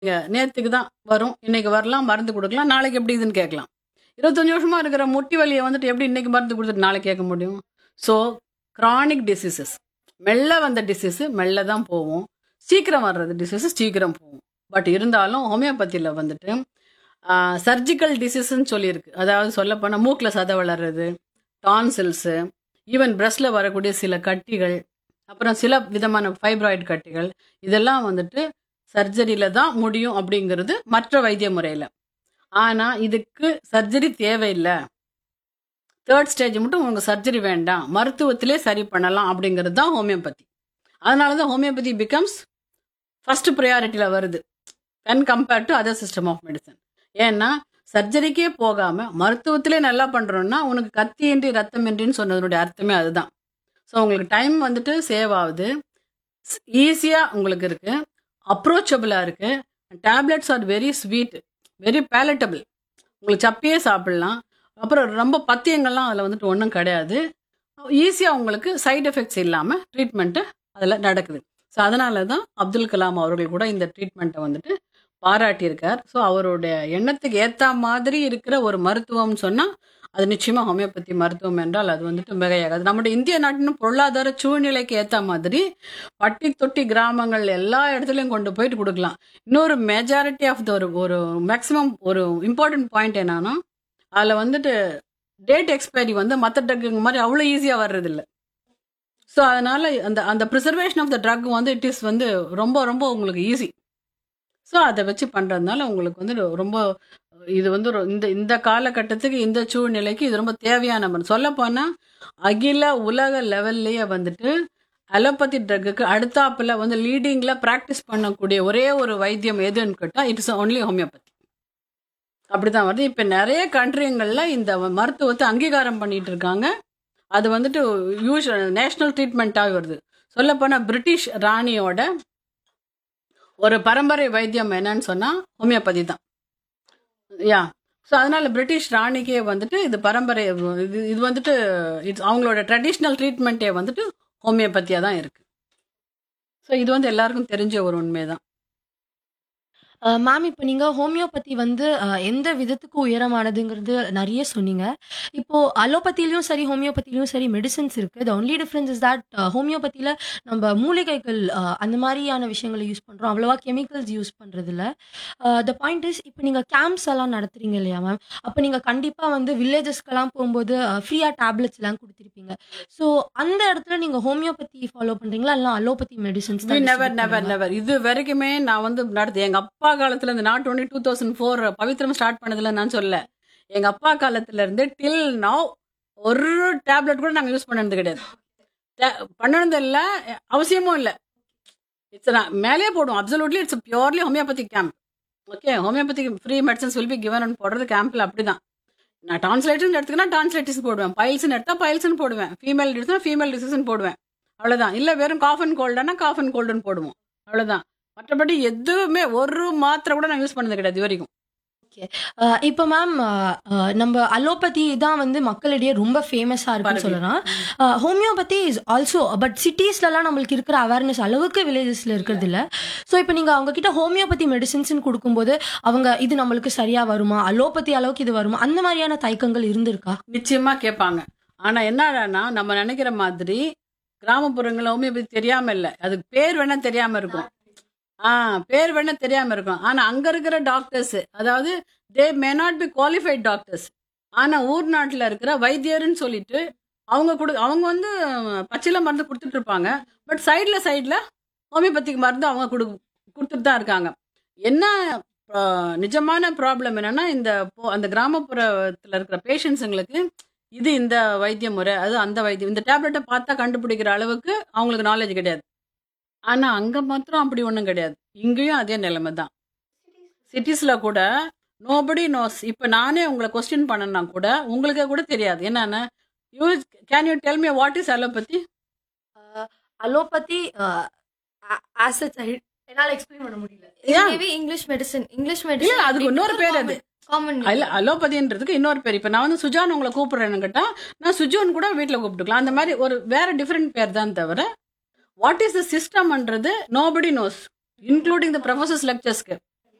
நேத்துக்கு தான் வரும் இன்னைக்கு வரலாம் மருந்து கொடுக்கலாம் நாளைக்கு எப்படி இதுன்னு கேட்கலாம் இருபத்தஞ்சு வருஷமா இருக்கிற முட்டி வலியை வந்துட்டு எப்படி இன்னைக்கு மருந்து கொடுத்துட்டு நாளைக்கு கேட்க முடியும் ஸோ கிரானிக் டிசீசஸ் மெல்ல வந்த டிசீஸ் மெல்ல தான் போகும் சீக்கிரம் வர்றது டிசீஸ் சீக்கிரம் போகும் பட் இருந்தாலும் ஹோமியோபதியில் வந்துட்டு சர்ஜிக்கல் டிசீஸ்ன்னு சொல்லியிருக்கு அதாவது சொல்லப்போனால் மூக்கில் சதை வளர்றது டான்சில்ஸு ஈவன் பிரஸ்டில் வரக்கூடிய சில கட்டிகள் அப்புறம் சில விதமான ஃபைப்ராய்டு கட்டிகள் இதெல்லாம் வந்துட்டு சர்ஜரியில் தான் முடியும் அப்படிங்கிறது மற்ற வைத்திய முறையில் ஆனால் இதுக்கு சர்ஜரி தேவையில்லை தேர்ட் ஸ்டேஜ் மட்டும் உங்களுக்கு சர்ஜரி வேண்டாம் மருத்துவத்திலே சரி பண்ணலாம் அப்படிங்கிறது தான் ஹோமியோபதி அதனால தான் ஹோமியோபதி பிகம்ஸ் ஃபர்ஸ்ட் ப்ரையாரிட்டியில் வருது when compared to other system of medicine ஏன்னா சர்ஜரிக்கே போகாம மருத்துவத்திலே நல்லா பண்றோம்னா உனக்கு கத்தியின்றி ரத்தமின்றின்னு சொன்னதனுடைய அர்த்தமே அதுதான் ஸோ உங்களுக்கு டைம் வந்துட்டு சேவ் ஆகுது ஈஸியாக உங்களுக்கு இருக்கு அப்ரோச்சபிளாக இருக்கு tablets are very sweet very palatable உங்களுக்கு சப்பியே சாப்பிடலாம் அப்புறம் ரொம்ப பத்தியங்கள்லாம் அதில் வந்துட்டு ஒன்றும் கிடையாது ஈஸியாக உங்களுக்கு சைடு எஃபெக்ட்ஸ் இல்லாமல் ட்ரீட்மெண்ட்டு அதில் நடக்குது ஸோ அதனால தான் அப்துல் கலாம் அவர்கள் கூட இந்த ட்ரீட்மெண்ட்டை வந்துட்டு பாராட்டியிருக்கார் ஸோ அவருடைய எண்ணத்துக்கு ஏற்ற மாதிரி இருக்கிற ஒரு மருத்துவம்னு சொன்னால் அது நிச்சயமாக ஹோமியோபதி மருத்துவம் என்றால் அது வந்துட்டு மிகையாகாது நம்முடைய இந்திய நாட்டின் பொருளாதார சூழ்நிலைக்கு ஏற்ற மாதிரி பட்டி தொட்டி கிராமங்கள் எல்லா இடத்துலையும் கொண்டு போயிட்டு கொடுக்கலாம் இன்னொரு மெஜாரிட்டி ஆஃப் த ஒரு ஒரு மேக்ஸிமம் ஒரு இம்பார்ட்டன்ட் பாயிண்ட் என்னன்னா அதில் வந்துட்டு டேட் எக்ஸ்பைரி வந்து மற்ற ட்ரக்குங்க மாதிரி அவ்வளோ ஈஸியாக வர்றதில்ல ஸோ அதனால அந்த அந்த ப்ரிசர்வேஷன் ஆஃப் த ட்ரக் வந்து இட் இஸ் வந்து ரொம்ப ரொம்ப உங்களுக்கு ஈஸி ஸோ அதை வச்சு பண்ணுறதுனால உங்களுக்கு வந்து ரொம்ப இது வந்து ரொ- இந்த இந்த காலகட்டத்துக்கு இந்த சூழ்நிலைக்கு இது ரொம்ப தேவையான மருந்து சொல்லப்போனால் அகில உலக லெவல்லையே வந்துட்டு அலோபதி ட்ரக்குக்கு அடுத்தாப்புல வந்து லீடிங்கில் ப்ராக்டிஸ் பண்ணக்கூடிய ஒரே ஒரு வைத்தியம் எதுன்னு கேட்டால் இட்ஸ் ஒன்லி ஹோமியோபதி அப்படிதான் வருது இப்போ நிறைய கண்ட்ரிங்களில் இந்த மருத்துவத்தை அங்கீகாரம் பண்ணிட்டு இருக்காங்க அது வந்துட்டு யூஸ் நேஷனல் ட்ரீட்மெண்ட்டாக வருது சொல்லப்போனால் பிரிட்டிஷ் ராணியோட ஒரு பரம்பரை வைத்தியம் என்னன்னு சொன்னால் ஹோமியோபதி தான் யா ஸோ அதனால பிரிட்டிஷ் ராணிக்கே வந்துட்டு இது பரம்பரை இது இது வந்துட்டு இட்ஸ் அவங்களோட ட்ரெடிஷ்னல் ட்ரீட்மெண்ட்டே வந்துட்டு ஹோமியோபதியாக தான் இருக்கு ஸோ இது வந்து எல்லாருக்கும் தெரிஞ்ச ஒரு உண்மை தான் மேம் இப்போ நீங்க ஹோமியோபதி வந்து அஹ், எந்த விதத்துக்கு உயரமானதுங்கிறது நிறைய சொன்னீங்க இப்போ அலோபதியிலயும் சரி ஹோமியோபதியிலயும் சரி மெடிசன்ஸ் இருக்கு the only difference is that ஹோமியோபதியில நம்ம மூலிகைகள் அஹ், அந்த மாதிரியான விஷயங்களை யூஸ் பண்றோம் அவ்வளவா கெமிக்கல்ஸ் யூஸ் பண்றது இல்ல த பாயிண்ட் இஸ் இப்போ நீங்க கேம்ப்ஸ் எல்லாம் நடத்துறீங்க இல்லையா மேம் அப்போ நீங்க கண்டிப்பா வந்து வில்லேஜஸ்க்கெல்லாம் போகும்போது ஃப்ரீயா டேப்லெட்ஸ் எல்லாம் கொடுத்துருப்பீங்க ஸோ அந்த இடத்துல நீங்க ஹோமியோபதி ஃபாலோ பண்றீங்களா இல்லை allopathy medicines never never never இது வரைக்குமே நான் வந்து நடத்து எங்க அப்பா காலத்துல இந்த not only two thousand four Pavithram start பண்ணதுல நான் சொல்ல எங்க அப்பா காலத்துல இருந்து டில் நவ் ஒரு டேப்லெட் கூட நாங்க யூஸ் பண்ணது கிடையாது Ta- பண்ணது இல்ல அவசியமும் இல்ல இட்ஸ் மேலேயே போடுவோம் absolutely it's purely homeopathic camp okay homeopathic free medicines will be given போடுறது கேம்ப்ல அப்படிதான் நான் டான்ஸ்லைட்டிஸ் எடுத்துக்கினா டான்ஸ்லைட்டிஸ் போடுவேன் பைல்ஸ்னு எடுத்தா பைல்ஸ்னு போடுவேன் ஃபீமேல் டிசீஸ் ஃபீமேல் டிசீஸ்னு போடுவேன் அவ்வளவுதான் இல்ல வெறும் காஃப் அண்ட் கோல்டானா காஃப் அண்ட் கோல்டுன்னு போடுவோம் அவ்வளவுதான் மற்றபடி எதுவுமே ஒரு மாத்திரை கூட நான் யூஸ் பண்ணது கிடையாது இது வரைக்கும் இப்போ மேம் நம்ம அலோபதி தான் வந்து மக்களிடையே ரொம்ப ஃபேமஸாக இருக்குன்னு பரவி. சொல்லலாம் ஹோமியோபதி இஸ் ஆல்சோ பட் சிட்டிஸ்லலாம் நம்மளுக்கு இருக்கிற அவேர்னஸ் அளவுக்கு வில்லேஜஸ்ல இருக்கிறது இல்ல ஸோ இப்போ நீங்கள் அவங்க கிட்ட ஹோமியோபதி மெடிசின்ஸ்னு கொடுக்கும்போது அவங்க இது நம்மளுக்கு சரியா வருமா அலோபதி அளவுக்கு இது வருமா அந்த மாதிரியான தயக்கங்கள் இருந்திருக்கா நிச்சயமா கேட்பாங்க ஆனா என்னடான்னா நம்ம நினைக்கிற மாதிரி கிராமப்புறங்கள்ல ஹோமியோபதி தெரியாம இல்ல அதுக்கு பேர் வேணா தெரியாம இருக்கும் ஆ பேர் வேணா தெரியாம இருக்கும் ஆனா அங்க இருக்கிற டாக்டர்ஸ் அதாவது they may not be qualified doctors ஆனா ஊர் நாட்டுல இருக்கிற வைத்தியர்னு சொல்லிட்டு அவங்க கொடு அவங்க வந்து பச்சில மருந்து கொடுத்துட்டு இருப்பாங்க பட் சைட்ல சைட்ல ஹோமியோபதிக் மருந்து அவங்க கொடு கொடுத்துட்டு தான் இருக்காங்க என்ன ஆ, நிஜமான ப்ராப்ளம் என்னன்னா இந்த போ- அந்த கிராமப்புறத்துல இருக்கிற பேஷண்ட்ஸுங்களுக்கு இது இந்த வைத்திய முறை அது அந்த வைத்தியம் இந்த டேப்லெட்டை பார்த்தா கண்டுபிடிக்கிற அளவுக்கு அவங்களுக்கு நாலேஜ் கிடையாது ஆனா அங்க மாத்திரம் அப்படி ஒண்ணும் கிடையாது இங்கேயும் அதே நிலைமை தான் சிட்டிஸ்ல கூட நோபடி நோஸ் இப்ப நானே உங்களை கொஸ்டின் பண்ணனா கூட உங்களுக்கே கூட தெரியாது என்னன்னா you can you tell me what is allopathy allopathy as என்னால் எக்ஸ்பிளைன் பண்ண முடியல Yeah. Maybe English medicine English இல்ல மெடிசன் அதுக்கு இன்னொரு பேர் அது காமன் இல்ல அலோபதின்றதுக்கு இன்னொரு பேர் இப்ப நான் வந்து சுஜான் உங்களை கூப்பிடுறேன்னு கேட்டா நான் சுஜோன் கூட வீட்ல கூப்பிட்டுக்கலாம் அந்த மாதிரி ஒரு வேற டிஃப்ரெண்ட் பேர் தான் தவிர வாட் இஸ் த சிஸ்டம்ன்றது nobody knows including the professors லெக்சர்ஸ்க்கு